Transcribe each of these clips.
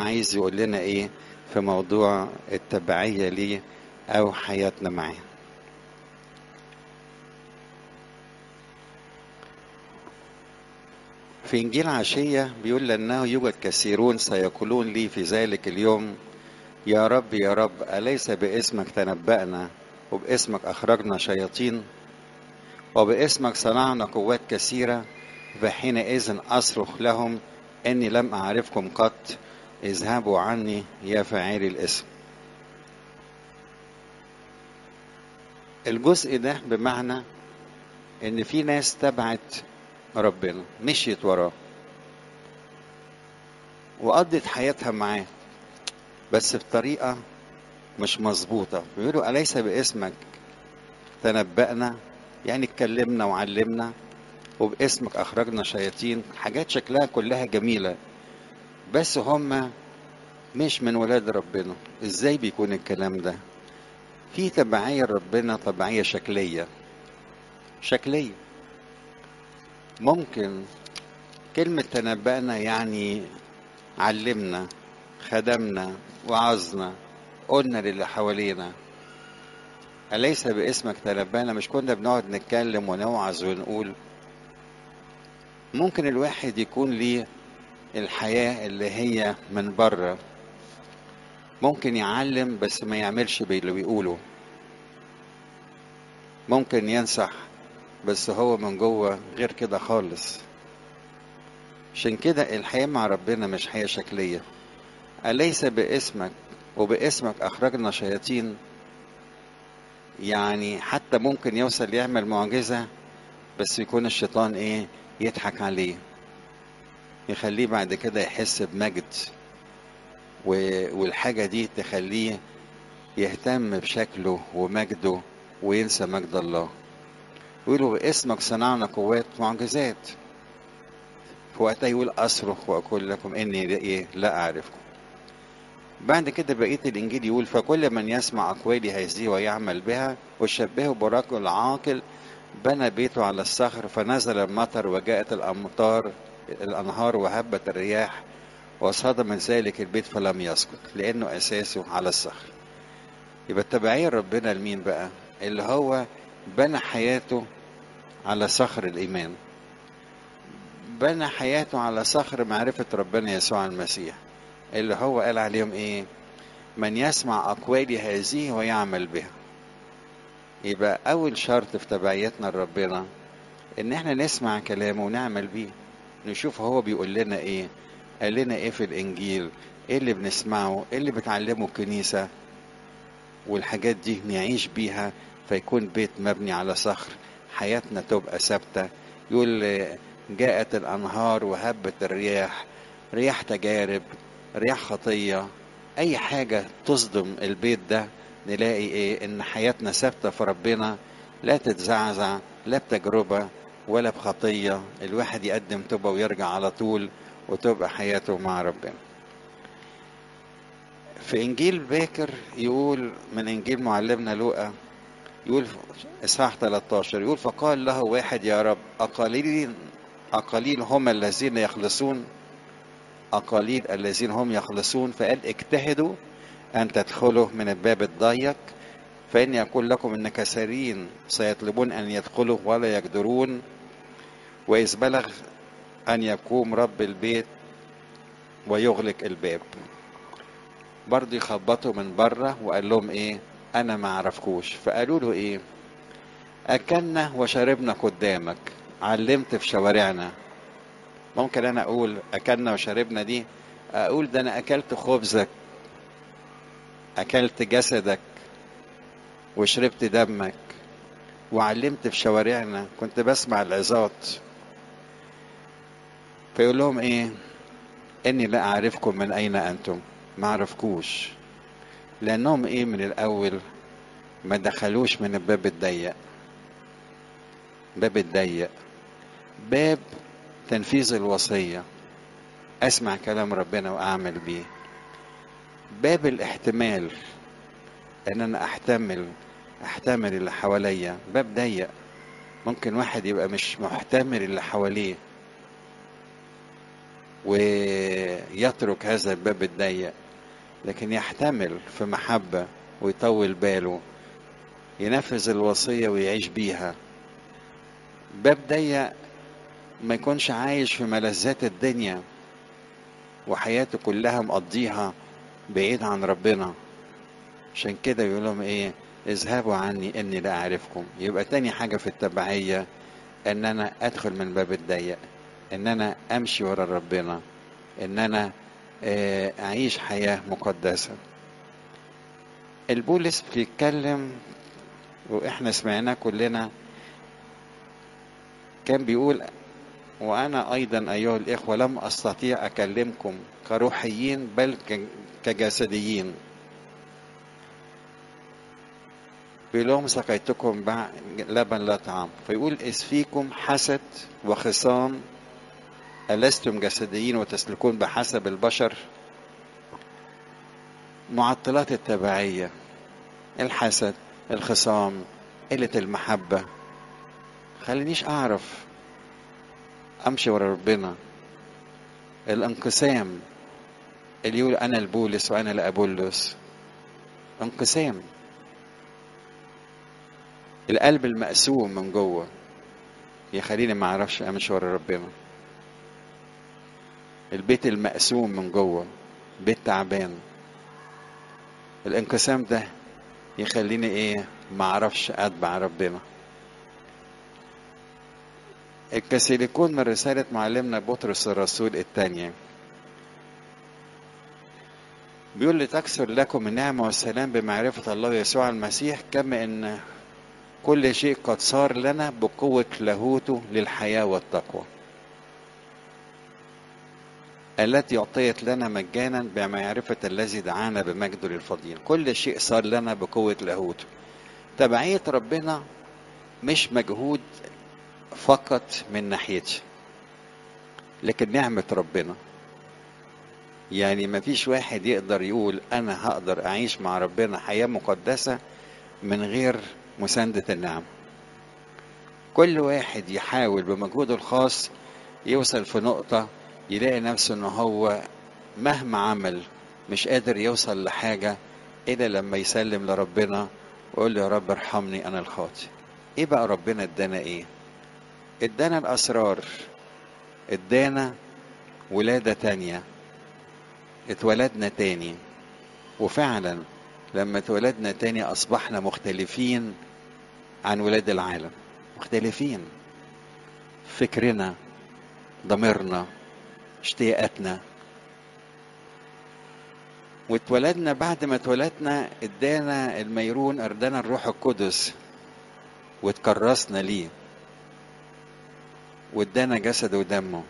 عايز يقول لنا ايه في موضوع التبعية ليه او حياتنا معاه في انجيل عشية بيقول لانه يوجد كثيرون سيقولون لي في ذلك اليوم يا رب يا رب أليس باسمك تنبأنا وباسمك أخرجنا شياطين وباسمك صنعنا قوات كثيرة فحينئذ أصرخ لهم إني لم أعرفكم قط اذهبوا عني يا فاعلي الاسم الجزء ده بمعنى ان في ناس تبعت ربنا مشيت وراه وقضت حياتها معاه بس بطريقة مش مظبوطة بيقولوا أليس باسمك تنبأنا يعني اتكلمنا وعلمنا وباسمك أخرجنا شياطين حاجات شكلها كلها جميلة بس هم مش من ولاد ربنا ازاي بيكون الكلام ده في تبعية ربنا تبعية شكلية شكلية ممكن كلمة تنبأنا يعني علمنا خدمنا وعظنا قلنا للي حوالينا أليس باسمك تنبأنا مش كنا بنقعد نتكلم ونوعظ ونقول ممكن الواحد يكون ليه الحياة اللي هي من بره ممكن يعلم بس ما يعملش باللي بيقوله ممكن ينصح بس هو من جوه غير كده خالص عشان كده الحياة مع ربنا مش حياة شكلية أليس باسمك وباسمك أخرجنا شياطين يعني حتى ممكن يوصل يعمل معجزة بس يكون الشيطان إيه يضحك عليه يخليه بعد كده يحس بمجد والحاجة دي تخليه يهتم بشكله ومجده وينسى مجد الله يقولوا باسمك صنعنا قوات معجزات في وقتها يقول أصرخ وأقول لكم إني إيه لا أعرفكم بعد كده بقية الإنجيل يقول فكل من يسمع أقوالي هذه ويعمل بها وشبهه برجل عاقل بنى بيته على الصخر فنزل المطر وجاءت الأمطار الأنهار وهبت الرياح وصدم ذلك البيت فلم يسقط لأنه أساسه على الصخر يبقى التبعية ربنا لمين بقى اللي هو بنى حياته على صخر الإيمان بنى حياته على صخر معرفة ربنا يسوع المسيح اللي هو قال عليهم إيه من يسمع أقوالي هذه ويعمل بها يبقى أول شرط في تبعيتنا لربنا إن إحنا نسمع كلامه ونعمل بيه نشوف هو بيقول لنا إيه قال لنا إيه في الإنجيل إيه اللي بنسمعه إيه اللي بتعلمه الكنيسة والحاجات دي نعيش بيها فيكون بيت مبني على صخر حياتنا تبقى ثابتة يقول جاءت الأنهار وهبت الرياح رياح تجارب رياح خطية أي حاجة تصدم البيت ده نلاقي إيه إن حياتنا ثابتة في ربنا لا تتزعزع لا بتجربة ولا بخطية الواحد يقدم توبة ويرجع على طول وتبقى حياته مع ربنا في إنجيل باكر يقول من إنجيل معلمنا لوقا يقول إصحاح 13 يقول فقال له واحد يا رب أقليل أقليل هم الذين يخلصون أقاليل الذين هم يخلصون فقال اجتهدوا أن تدخلوا من الباب الضيق فإني أقول لكم إن كثيرين سيطلبون أن يدخلوا ولا يقدرون وإذ بلغ أن يقوم رب البيت ويغلق الباب برضه يخبطوا من بره وقال لهم إيه أنا ما أعرفكوش فقالوا له إيه أكلنا وشربنا قدامك علمت في شوارعنا ممكن أنا أقول أكلنا وشربنا دي أقول ده أنا أكلت خبزك أكلت جسدك وشربت دمك وعلمت في شوارعنا كنت بسمع العظات فيقول لهم ايه اني لا اعرفكم من اين انتم ما اعرفكوش لانهم ايه من الاول ما دخلوش من الباب الضيق باب الضيق باب تنفيذ الوصية اسمع كلام ربنا واعمل بيه باب الاحتمال ان انا احتمل احتمل اللي حواليا باب ضيق ممكن واحد يبقى مش محتمل اللي حواليه ويترك هذا الباب الضيق لكن يحتمل في محبة ويطول باله ينفذ الوصية ويعيش بيها باب ضيق ما يكونش عايش في ملذات الدنيا وحياته كلها مقضيها بعيد عن ربنا عشان كده يقول لهم ايه اذهبوا عني اني لا اعرفكم يبقى تاني حاجة في التبعية ان انا ادخل من باب الضيق ان انا امشي ورا ربنا ان انا اعيش حياة مقدسة البولس بيتكلم واحنا سمعناه كلنا كان بيقول وانا ايضا ايها الاخوه لم استطيع اكلمكم كروحيين بل كجسديين بيقول لهم سقيتكم لبن لا طعام فيقول إذ فيكم حسد وخصام ألستم جسديين وتسلكون بحسب البشر معطلات التبعية الحسد الخصام قلة المحبة خلينيش أعرف أمشي ورا ربنا الانقسام اللي يقول أنا البولس وأنا لأبولس انقسام القلب المقسوم من جوه يخليني ما اعرفش امشي ورا ربنا البيت المقسوم من جوه بيت تعبان الانقسام ده يخليني ايه ما اعرفش اتبع ربنا الكاثوليكون من رسالة معلمنا بطرس الرسول الثانية بيقول لتكثر لكم النعمة والسلام بمعرفة الله يسوع المسيح كما ان كل شيء قد صار لنا بقوة لاهوته للحياة والتقوى التي أعطيت لنا مجانا بمعرفة الذي دعانا بمجده للفضيل كل شيء صار لنا بقوة لاهوته تبعية ربنا مش مجهود فقط من ناحيتي لكن نعمة ربنا يعني ما فيش واحد يقدر يقول أنا هقدر أعيش مع ربنا حياة مقدسة من غير مساندة النعم كل واحد يحاول بمجهوده الخاص يوصل في نقطة يلاقي نفسه ان هو مهما عمل مش قادر يوصل لحاجة إلا لما يسلم لربنا ويقول له يا رب ارحمني أنا الخاطئ إيه بقى ربنا ادانا إيه ادانا الأسرار ادانا ولادة تانية اتولدنا تاني وفعلا لما اتولدنا تاني أصبحنا مختلفين عن ولاد العالم مختلفين فكرنا ضميرنا اشتياقاتنا واتولدنا بعد ما اتولدنا ادانا الميرون ادانا الروح القدس واتكرسنا ليه وادانا جسد ودمه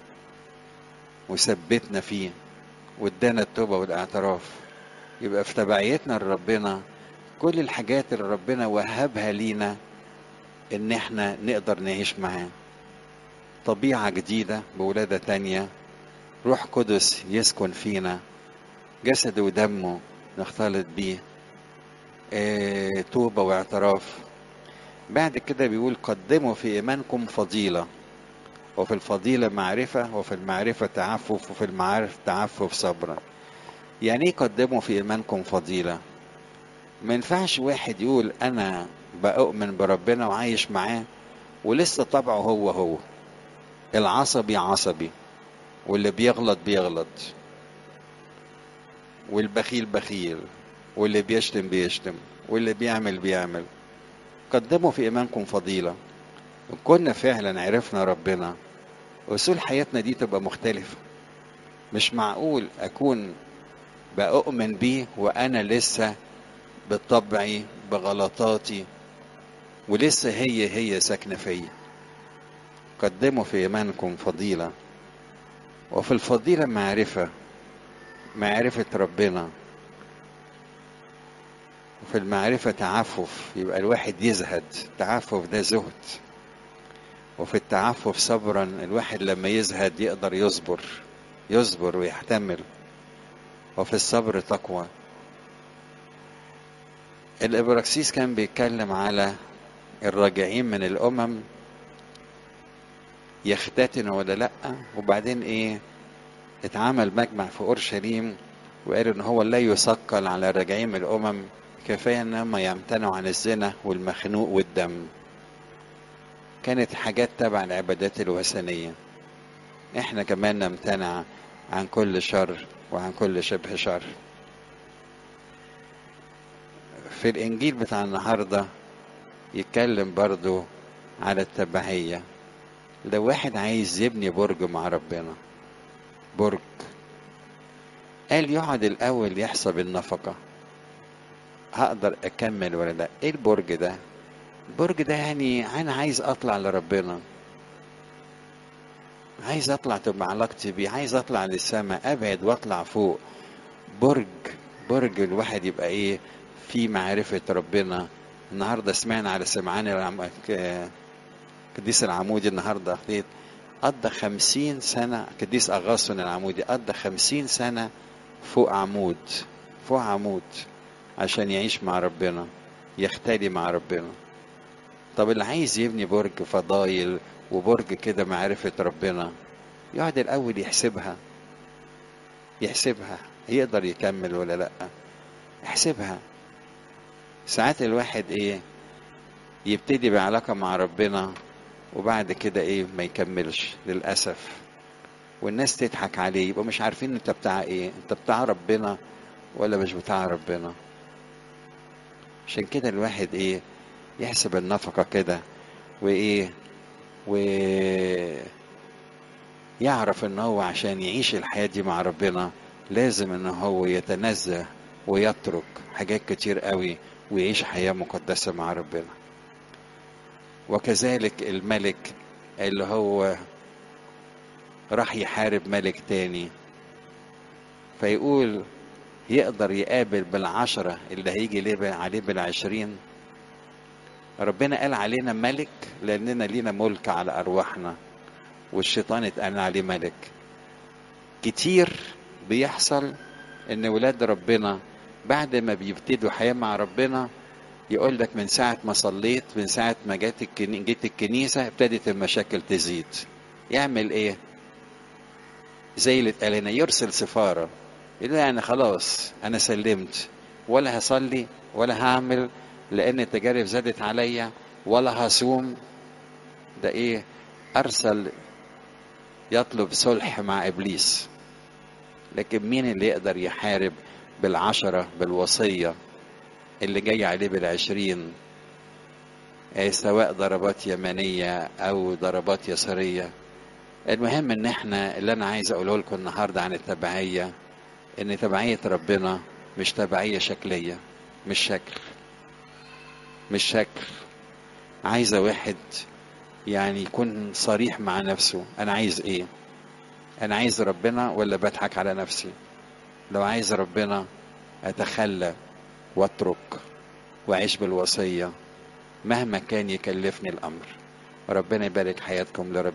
وثبتنا فيه وادانا التوبه والاعتراف يبقى في تبعيتنا لربنا كل الحاجات اللي ربنا وهبها لينا ان احنا نقدر نعيش معاه طبيعة جديدة بولادة تانية روح قدس يسكن فينا جسد ودمه نختلط بيه اه توبة واعتراف بعد كده بيقول قدموا في إيمانكم فضيلة وفي الفضيلة معرفة وفي المعرفة تعفف وفي المعارف تعفف صبرا يعني ايه قدموا في إيمانكم فضيلة ما ينفعش واحد يقول أنا بأؤمن بربنا وعايش معاه ولسه طبعه هو هو العصبي عصبي واللي بيغلط بيغلط والبخيل بخيل واللي بيشتم بيشتم واللي بيعمل بيعمل قدموا في إيمانكم فضيلة إن كنا فعلا عرفنا ربنا أصول حياتنا دي تبقى مختلفة مش معقول أكون بأؤمن بيه وأنا لسه بطبعي بغلطاتي ولسه هي هي ساكنة فيا قدموا في إيمانكم فضيلة وفي الفضيلة معرفة معرفة ربنا وفي المعرفة تعفف يبقى الواحد يزهد تعفف ده زهد وفي التعفف صبرا الواحد لما يزهد يقدر يصبر يصبر ويحتمل وفي الصبر تقوى الإبراكسيس كان بيتكلم على الراجعين من الأمم يختتنوا ولا لأ وبعدين إيه اتعمل مجمع في اورشليم وقال ان هو لا يثقل على الراجعين من الامم كفايه ان هم يمتنعوا عن الزنا والمخنوق والدم كانت حاجات تبع العبادات الوثنيه احنا كمان نمتنع عن كل شر وعن كل شبه شر في الانجيل بتاع النهارده يتكلم برضو على التبعيه لو واحد عايز يبني برج مع ربنا برج قال يقعد الاول يحسب النفقه هقدر اكمل ولا لا ايه البرج ده البرج ده يعني انا عايز اطلع لربنا عايز اطلع تبقى علاقتي بيه عايز اطلع للسماء ابعد واطلع فوق برج برج الواحد يبقى ايه في معرفة ربنا النهاردة سمعنا على سمعان العم... قديس العمودي النهاردة أخذت قضى خمسين سنة قديس أغاثون العمودي قضى خمسين سنة فوق عمود فوق عمود عشان يعيش مع ربنا يختلي مع ربنا طب اللي عايز يبني برج فضايل وبرج كده معرفة ربنا يقعد الأول يحسبها يحسبها يقدر يكمل ولا لأ احسبها ساعات الواحد ايه يبتدي بعلاقة مع ربنا وبعد كده ايه ما يكملش للأسف والناس تضحك عليه يبقوا مش عارفين انت بتاع ايه انت بتاع ربنا ولا مش بتاع ربنا عشان كده الواحد ايه يحسب النفقة كده وايه و يعرف ان هو عشان يعيش الحياة دي مع ربنا لازم ان هو يتنزه ويترك حاجات كتير قوي ويعيش حياة مقدسة مع ربنا وكذلك الملك اللي هو راح يحارب ملك تاني فيقول يقدر يقابل بالعشرة اللي هيجي عليه بالعشرين ربنا قال علينا ملك لأننا لينا ملك على أرواحنا والشيطان اتقال عليه ملك كتير بيحصل ان ولاد ربنا بعد ما بيبتدوا حياه مع ربنا يقول لك من ساعه ما صليت من ساعه ما جيت الكني... جيت الكنيسه ابتدت المشاكل تزيد يعمل ايه زي اللي اتقال هنا يرسل سفاره يقول يعني خلاص انا سلمت ولا هصلي ولا هعمل لان التجارب زادت عليا ولا هصوم ده ايه ارسل يطلب صلح مع ابليس لكن مين اللي يقدر يحارب بالعشرة بالوصية اللي جاي عليه بالعشرين سواء ضربات يمنية أو ضربات يسارية المهم ان احنا اللي انا عايز اقوله لكم النهاردة عن التبعية ان تبعية ربنا مش تبعية شكلية مش شكل مش شكل عايزة واحد يعني يكون صريح مع نفسه انا عايز ايه انا عايز ربنا ولا بضحك على نفسي لو عايز ربنا اتخلى واترك واعيش بالوصيه مهما كان يكلفني الامر ربنا يبارك حياتكم لرب